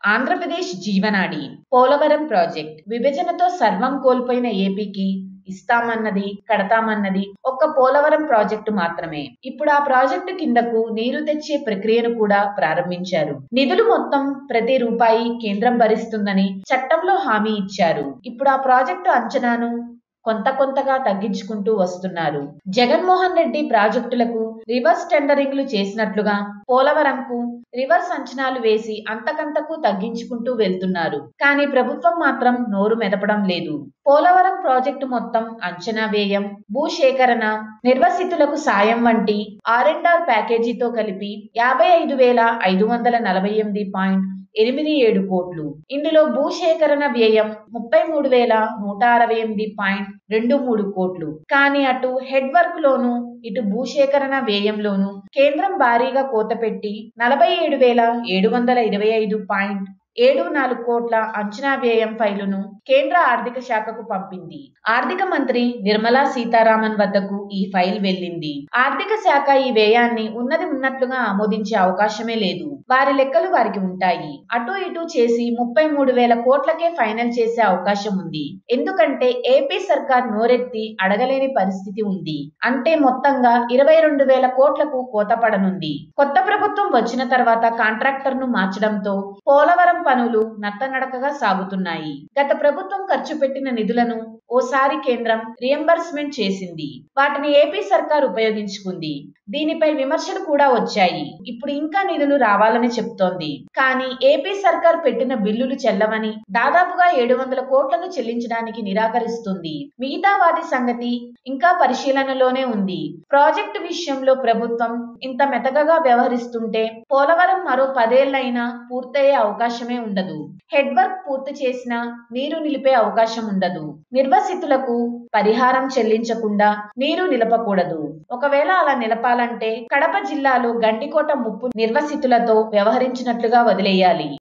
ఆంధ్రప్రదేశ్ జీవనాడి పోలవరం ప్రాజెక్ట్ విభజనతో సర్వం కోల్పోయిన ఏపీకి ఇస్తామన్నది కడతామన్నది ఒక్క పోలవరం ప్రాజెక్టు మాత్రమే ఇప్పుడు ఆ ప్రాజెక్టు కిందకు నీరు తెచ్చే ప్రక్రియను కూడా ప్రారంభించారు నిధులు మొత్తం ప్రతి రూపాయి కేంద్రం భరిస్తుందని చట్టంలో హామీ ఇచ్చారు ఇప్పుడు ఆ ప్రాజెక్టు అంచనాను కొంత కొంతగా తగ్గించుకుంటూ వస్తున్నారు జగన్మోహన్ రెడ్డి ప్రాజెక్టులకు రివర్స్ టెండరింగ్లు చేసినట్లుగా పోలవరంకు రివర్స్ అంచనాలు వేసి అంతకంతకు తగ్గించుకుంటూ వెళ్తున్నారు కానీ ప్రభుత్వం మాత్రం నోరు మెదపడం లేదు పోలవరం ప్రాజెక్టు మొత్తం అంచనా వ్యయం భూసేకరణ నిర్వసితులకు సాయం వంటి ఆర్ అండ్ ఆర్ ప్యాకేజీతో కలిపి యాభై ఐదు వేల ఐదు వందల నలభై ఎనిమిది పాయింట్ ఎనిమిది ఏడు కోట్లు ఇందులో భూసేకరణ వ్యయం ముప్పై మూడు వేల నూట అరవై ఎనిమిది పాయింట్ రెండు మూడు కోట్లు కానీ అటు హెడ్ వర్క్ లోను ఇటు భూసేకరణ వ్యయంలోను కేంద్రం భారీగా కోతపెట్టి నలభై ఏడు వేల ఏడు వందల ఇరవై ఐదు పాయింట్ ఏడు నాలుగు కోట్ల అంచనా వ్యయం ఫైలును కేంద్ర ఆర్థిక శాఖకు పంపింది ఆర్థిక మంత్రి నిర్మలా సీతారామన్ వద్దకు ఈ ఫైల్ వెళ్ళింది ఆర్థిక శాఖ ఈ వ్యయాన్ని ఉన్నది ఉన్నట్లుగా ఆమోదించే అవకాశమే లేదు వారి లెక్కలు వారికి ఉంటాయి అటు ఇటు చేసి ముప్పై మూడు వేల కోట్లకే ఫైనల్ చేసే అవకాశం ఉంది ఎందుకంటే ఏపీ సర్కార్ నోరెత్తి అడగలేని పరిస్థితి ఉంది అంటే మొత్తంగా ఇరవై రెండు వేల కోట్లకు కోత పడనుంది కొత్త ప్రభుత్వం వచ్చిన తర్వాత కాంట్రాక్టర్ ను మార్చడంతో పోలవరం పనులు నత్తనడకగా సాగుతున్నాయి గత ప్రభుత్వం ఖర్చు పెట్టిన నిధులను ఓసారి కేంద్రం రియంబర్స్మెంట్ చేసింది వాటిని ఏపీ సర్కార్ ఉపయోగించుకుంది దీనిపై విమర్శలు కూడా వచ్చాయి ఇప్పుడు ఇంకా నిధులు రావాలని చెప్తోంది కానీ ఏపీ సర్కార్ పెట్టిన బిల్లులు చెల్లవని దాదాపుగా ఏడు వందల కోట్లను చెల్లించడానికి నిరాకరిస్తుంది మిగతా వాటి సంగతి ఇంకా పరిశీలనలోనే ఉంది ప్రాజెక్టు విషయంలో ప్రభుత్వం ఇంత మెతకగా వ్యవహరిస్తుంటే పోలవరం మరో పదేళ్లైనా పూర్తయ్యే అవకాశమే ఉండదు హెడ్ వర్క్ పూర్తి చేసినా నీరు నిలిపే అవకాశం ఉండదు నిర్వసితులకు పరిహారం చెల్లించకుండా నీరు నిలపకూడదు ఒకవేళ అలా నిలపాలంటే కడప జిల్లాలో గండికోట ముప్పు నిర్వసితులతో వ్యవహరించినట్లుగా వదిలేయాలి